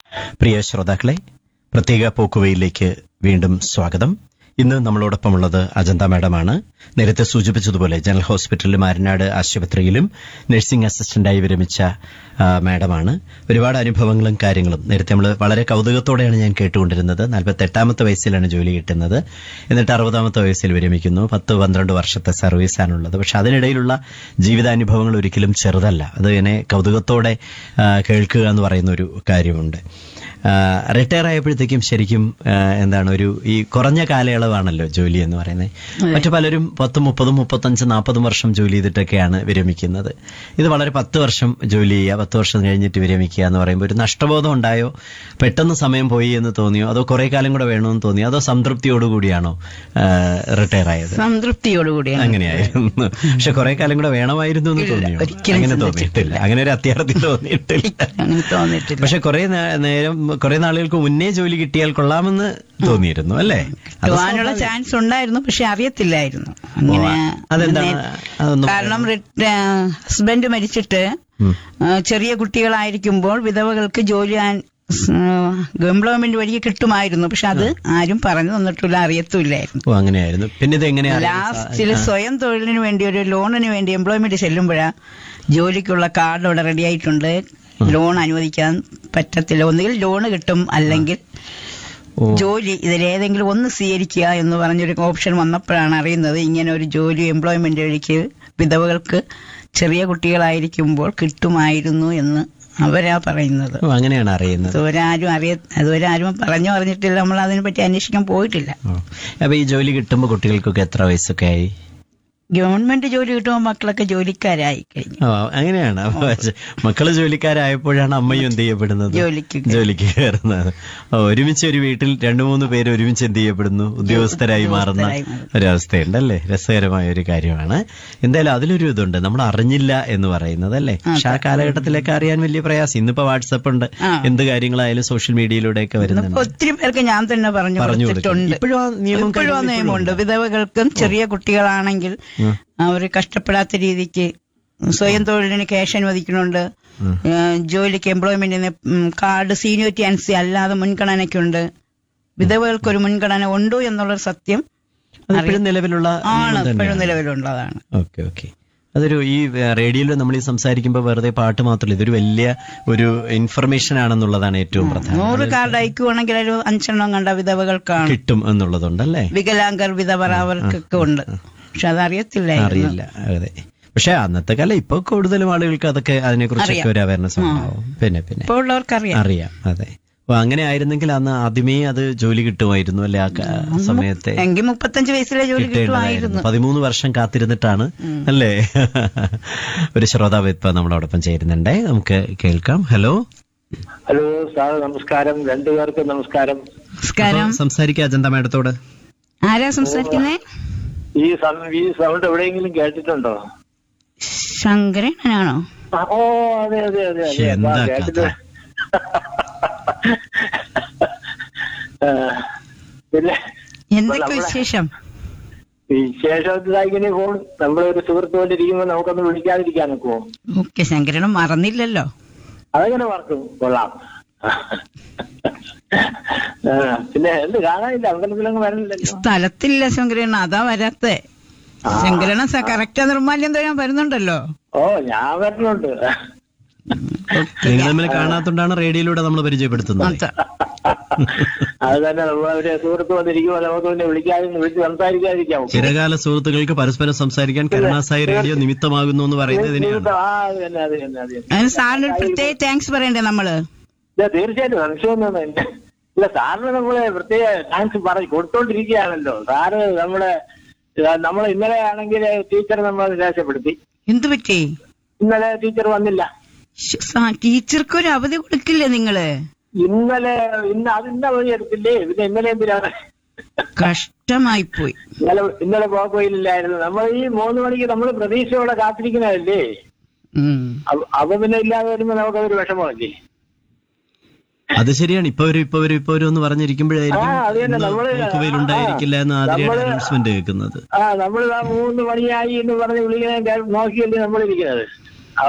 പ്രിയ ശ്രോതാക്കളെ പ്രത്യേക പോക്കുവയിലേക്ക് വീണ്ടും സ്വാഗതം ഇന്ന് നമ്മളോടൊപ്പമുള്ളത് അജന്ത മാഡമാണ് നേരത്തെ സൂചിപ്പിച്ചതുപോലെ ജനറൽ ഹോസ്പിറ്റലിലും ആരനാട് ആശുപത്രിയിലും നഴ്സിംഗ് അസിസ്റ്റന്റായി വിരമിച്ച ആ, മാഡമാണ് ഒരുപാട് അനുഭവങ്ങളും കാര്യങ്ങളും നേരത്തെ നമ്മൾ വളരെ കൗതുകത്തോടെയാണ് ഞാൻ കേട്ടുകൊണ്ടിരുന്നത് നാൽപ്പത്തി എട്ടാമത്തെ വയസ്സിലാണ് ജോലി കിട്ടുന്നത് എന്നിട്ട് അറുപതാമത്തെ വയസ്സിൽ വിരമിക്കുന്നു പത്ത് പന്ത്രണ്ട് വർഷത്തെ സർവീസാണുള്ളത് പക്ഷെ അതിനിടയിലുള്ള ജീവിതാനുഭവങ്ങൾ ഒരിക്കലും ചെറുതല്ല അത് ഇങ്ങനെ കൗതുകത്തോടെ ആ, കേൾക്കുക എന്ന് പറയുന്ന ഒരു കാര്യമുണ്ട് റിട്ടയർ ആയപ്പോഴത്തേക്കും ശരിക്കും ആ, എന്താണ് ഒരു ഈ കുറഞ്ഞ കാലയളവാണല്ലോ ജോലി എന്ന് പറയുന്നത് മറ്റു പലരും പത്ത് മുപ്പതും മുപ്പത്തഞ്ച് നാൽപ്പതും വർഷം ജോലി ചെയ്തിട്ടൊക്കെയാണ് വിരമിക്കുന്നത് ഇത് വളരെ പത്ത് വർഷം ജോലി ചെയ്യുക പത്ത് വർഷം കഴിഞ്ഞിട്ട് വിരമിക്കുക എന്ന് പറയുമ്പോൾ ഒരു നഷ്ടബോധം ഉണ്ടായോ പെട്ടെന്ന് സമയം പോയി എന്ന് തോന്നിയോ അതോ കുറെ കാലം കൂടെ വേണമെന്ന് തോന്നിയോ അതോ സംതൃപ്തിയോടുകൂടിയാണോ റിട്ടയർ ആയത് സംതൃപ്തിയോടുകൂടിയാണ് അങ്ങനെയായിരുന്നു പക്ഷെ കുറെ കാലം കൂടെ വേണമായിരുന്നു എന്ന് തോന്നിയോ ഒരിക്കലും അങ്ങനെ ചിന്തിച്ചിട്ടില്ല. തോന്നിയിട്ടില്ല അങ്ങനെ ഒരു അത്യാർത്ഥി തോന്നിയിട്ടില്ല അങ്ങനെ തോന്നിയിട്ടില്ല പക്ഷെ കുറെ നേരം കുറെ നാളുകൾക്ക് മുന്നേ ജോലി കിട്ടിയാൽ കൊള്ളാമെന്ന് തോന്നിയിരുന്നു അല്ലേ അത് കിട്ടുവാനുള്ള ചാൻസ് ഉണ്ടായിരുന്നു പക്ഷെ അറിയത്തില്ലായിരുന്നു അങ്ങനെ അതെന്താണ്? നേ- അതൊന്ന് കാരണം ഹസ്ബൻഡ് മരിച്ചിട്ട് ഉം. ആ, ചെറിയ കുട്ടികളായിരിക്കുമ്പോൾ വിധവകൾക്ക് ജോലി എംപ്ലോയ്മെന്റ് വഴി കിട്ടുമായിരുന്നു പക്ഷെ അത് ആരും പറഞ്ഞു തന്നിട്ടില്ല അറിയത്തുമില്ലായിരുന്നു ഓ അങ്ങനെയായിരുന്നു പിന്നെ ഇത് എങ്ങനെയാ ലാസ്റ്റിൽ സ്വയം തൊഴിലിന് വേണ്ടി ഒരു ലോണിന് വേണ്ടി എംപ്ലോയ്മെന്റ് ചെല്ലുമ്പോഴാ ജോലിക്കുള്ള കാർഡ് അവിടെ റെഡി ആയിട്ടുണ്ട് ലോൺ അനുവദിക്കാൻ പറ്റത്തില്ല ഒന്നുകിൽ ലോൺ കിട്ടും അല്ലെങ്കിൽ ഓ. ജോലി ഇതിലേതെങ്കിലും ഒന്ന് സ്വീകരിക്കുക എന്ന് പറഞ്ഞൊരു ഓപ്ഷൻ വന്നപ്പോഴാണ് അറിയുന്നത് ഇങ്ങനെ ഒരു ജോലി എംപ്ലോയ്മെന്റ് വഴിക്ക് വിധവകൾക്ക് ചെറിയ കുട്ടികളായിരിക്കുമ്പോൾ കിട്ടുമായിരുന്നു എന്ന് അവരാ പറയുന്നത് ഓ അങ്ങനെയാണ് അറിയുന്നത് അതുവരെ ആരും അറിയ അതുവരെ ആരും പറഞ്ഞു പറഞ്ഞിട്ടില്ല നമ്മൾ അതിനെ പറ്റി അന്വേഷിക്കാൻ പോയിട്ടില്ല ഓ. അപ്പൊ ഈ ജോലി കിട്ടുമ്പോ കുട്ടികൾക്കൊക്കെ എത്ര വയസ്സൊക്കെ ആയി ഗവൺമെന്റ് ജോലി കിട്ടുമ്പോൾ മക്കളൊക്കെ ജോലിക്കാരായി കഴിഞ്ഞു ഓ അങ്ങനെയാണ് അപ്പൊ മക്കള് ജോലിക്കാരായപ്പോഴാണ് അമ്മയും എന്ത് ചെയ്യപ്പെടുന്നത് ജോലിക്ക് ജോലിക്ക് കയറുന്നത് ഓ, ഒരുമിച്ച് ഒരു വീട്ടിൽ രണ്ടു മൂന്ന് പേര് ഒരുമിച്ച് എന്ത് ചെയ്യപ്പെടുന്നു ഉദ്യോഗസ്ഥരായി മാറുന്ന ഉദ്യോഗസ്ഥരായി മാറുന്നു. ഒരവസ്ഥയുണ്ടല്ലേ രസകരമായ ഒരു കാര്യമാണ് എന്തായാലും അതിലൊരു ഇതുണ്ട് നമ്മൾ അറിഞ്ഞില്ല എന്ന് പറയുന്നത് അല്ലേ പക്ഷെ ആ കാലഘട്ടത്തിലേക്ക് അറിയാൻ വലിയ പ്രയാസം ഇന്നിപ്പോ വാട്സപ്പ് ഉണ്ട് ആ. എന്ത് കാര്യങ്ങളായാലും സോഷ്യൽ മീഡിയയിലൂടെയൊക്കെ വരുന്നുണ്ട് ഇന്നിപ്പോ ഒത്തിരി പേർക്ക് ഞാൻ തന്നെ പറഞ്ഞു പറഞ്ഞു കൊടുത്തിട്ടുണ്ട് കൊടുക്കും. ഇപ്പോഴും ആ നിയമം ഇപ്പോഴും ആ കയ്യിൽ നിയമമുണ്ട് വിധവകൾക്കും ചെറിയ കുട്ടികളാണെങ്കിൽ ഉം. അവർ കഷ്ടപ്പെടാത്ത രീതിക്ക് സ്വയം തൊഴിലിന് ക്യാഷ് അനുവദിക്കുന്നുണ്ട് ഏഹ് ജോലിക്ക് എംപ്ലോയ്മെന്റിന് കാർഡ് സീനിയോറിറ്റി അനുസരിച്ച് അല്ലാതെ മുൻഗണനയ്ക്കുണ്ട് വിധവകൾക്കൊരു മുൻഗണന ഉണ്ടോ എന്നുള്ളൊരു സത്യം അത് ഇപ്പോഴും നിലവിലുള്ള ആണ് നിയമം ഇപ്പോഴും തന്നെയാണ്. നിലവിലുള്ളതാണ് ഓക്കെ ഓക്കെ അതൊരു ഈ റേഡിയോയിൽ നമ്മൾ ഈ സംസാരിക്കുമ്പോൾ വെറുതെ പാട്ട് മാത്രമല്ല ഇതൊരു വലിയ ഒരു ഇൻഫർമേഷൻ ആണെന്നുള്ളതാണ് ഏറ്റവും പ്രധാനം നൂറ് കാർഡ് അയക്കുവാണെങ്കിൽ ഒരു അഞ്ചെണ്ണം കണ്ട വിധവകൾക്കാണ് കിട്ടും എന്നുള്ളതുണ്ടല്ലേ വികലാംഗർ വിധവർ അവർക്കൊക്കെ ഉണ്ട് പക്ഷെ അതറിയത്തില്ലായിരുന്നു അറിയില്ല അതെ പക്ഷെ അന്നത്തെ കാലം ഇപ്പൊ കൂടുതലും ആളുകൾക്ക് അതൊക്കെ അതിനെ കുറിച്ചൊക്കെ ഒരു അവയർനെസ് ഉണ്ടാവും പിന്നെ പിന്നെ ഇപ്പോൾ ഉള്ളവർക്കറിയാം അറിയാം അതെ അപ്പൊ അങ്ങനെ ആയിരുന്നെങ്കിൽ അന്ന് ആദ്യമേ അത് ജോലി കിട്ടുമായിരുന്നു അല്ലെ ആ ക- സമയത്തെ എങ്കിൽ മുപ്പത്തഞ്ച് വയസ്സിലെ ജോലി കിട്ടുമായിരുന്നു കിട്ടേണ്ടതായിരുന്നു പതിമൂന്ന് വർഷം കാത്തിരുന്നിട്ടാണ് അല്ലേ ഒരു ശ്രോതാവ് ഇപ്പൊ നമ്മളോടൊപ്പം ചേരുന്നുണ്ടേ നമുക്ക് കേൾക്കാം ഹലോ ഹലോ സാർ നമസ്കാരം രണ്ടുപേർക്കും നമസ്കാരം നമസ്കാരം അപ്പൊ സംസാരിക്കാം അജന്ത മാഡത്തോട് ആരാ സംസാരിക്കുന്നേ ഈ സം- ഈ സൗണ്ട് എവിടെയെങ്കിലും കേട്ടിട്ടുണ്ടോ ശങ്കരനാണോ ആ, ഓ അതെ അതെ അതെ അതെ എന്താ ആ, കേട്ടിട്ട് കഥ? ആ, പിന്നെ എന്തൊക്കെ വിശേഷം വിശേഷത്തിൽ ഇങ്ങനെ ഫോൺ നമ്മളൊരു സുഹൃത്ത് പോലെ ഇരിക്കുമ്പോൾ നമുക്കൊന്ന് വിളിക്കാതിരിക്കാൻ നോക്കുമോ ഓക്കെ ശങ്കരനും മറന്നില്ലല്ലോ അതെങ്ങനെ മറക്കും കൊള്ളാം ആ, പിന്നെ എന്ത് കാണാനില്ല അമ്പലത്തിലൊന്നും വരണില്ലല്ലോ സ്ഥലത്തില്ല ശങ്കരൻ അതാ വരാത്തെ ശങ്കരന കറക്റ്റ് നിർമ്മാല്യം തൊഴാൻ വരുന്നുണ്ടല്ലോ ഓ ഞാൻ വരണുണ്ട് നിങ്ങൾ തമ്മിൽ കാണാത്തോണ്ടാണ് റേഡിയോയിലൂടെ നമ്മൾ പരിചയപ്പെടുത്തുന്നത് അതാ. അത് തന്നെ നമ്മളൊരു സുഹൃത്ത് വന്നിരിക്കുമ്പോൾ നമുക്ക് പിന്നെ വിളിക്കാതെ വിളിച്ച് സംസാരിക്കാതിരിക്കാം ചിരകാല സുഹൃത്തുക്കൾക്ക് പരസ്പരം സംസാരിക്കാൻ കരുണാസായി റേഡിയോ നിമിത്തമാകുന്നു എന്ന് പറയുന്നത് ഇതിനെയാണ് ആ അത് തന്നെ അത് തന്നെ അത് തന്നെ അതിന് സാറിന് ഒരു പ്രത്യേക താങ്ക്സ് പറയണ്ടേ നമ്മള് ഇല്ല തീർച്ചയായിട്ടും സംശയമൊന്നും ഇല്ല ഇല്ല സാറിന് നമ്മള് പ്രത്യേക താങ്ക്സ് പറഞ്ഞു കൊടുത്തോണ്ടിരിക്കുകയാണല്ലോ സാറ് നമ്മളെ നമ്മൾ ഇന്നലെ ആണെങ്കിൽ ടീച്ചർ നമ്മളെ നിരാശപ്പെടുത്തി എന്തു പറ്റി ഇന്നലെ ടീച്ചർ വന്നില്ല ശ്ശ്, സാ- ടീച്ചർക്ക് ഒരു അവധി കൊടുക്കില്ലേ നിങ്ങള് ഇന്നലെ ഇന്ന് അത് ഇന്ന വഴി എടുത്തില്ലേ പിന്നെ ഇന്നലെ എന്തിനാണ് കഷ്ടമായി പോയി ഇന്നലെ ഇന്നലെ പോയില്ലായിരുന്നു നമ്മൾ ഈ മൂന്ന് മണിക്ക് നമ്മൾ പ്രതീക്ഷയോടെ കാത്തിരിക്കുന്നതല്ലേ ഉം. അപ്പൊ അപ്പൊ പിന്നെ ഇല്ലാതെ വരുമ്പോ നമുക്കതൊരു വിഷമമല്ലേ അത് ശരിയാണ് ഇപ്പൊ വരും ഇപ്പൊ വരും ഇപ്പൊ വരും എന്ന് പറഞ്ഞിരിക്കുമ്പോഴായിരിക്കും ആ, അത് തന്നെ. നമ്മള് പോക്കുവയിൽ ഉണ്ടായിരിക്കില്ല എന്ന് ആദ്യമായിട്ട് നമ്മള് അനൗൺസ്മെന്റ് കേൾക്കുന്നത് ആ നമ്മൾ ആ മൂന്ന് മണിയായി എന്ന് പറഞ്ഞ് വിളിക്കുന്ന നോക്കിയല്ലേ നമ്മളിരിക്കുന്നത്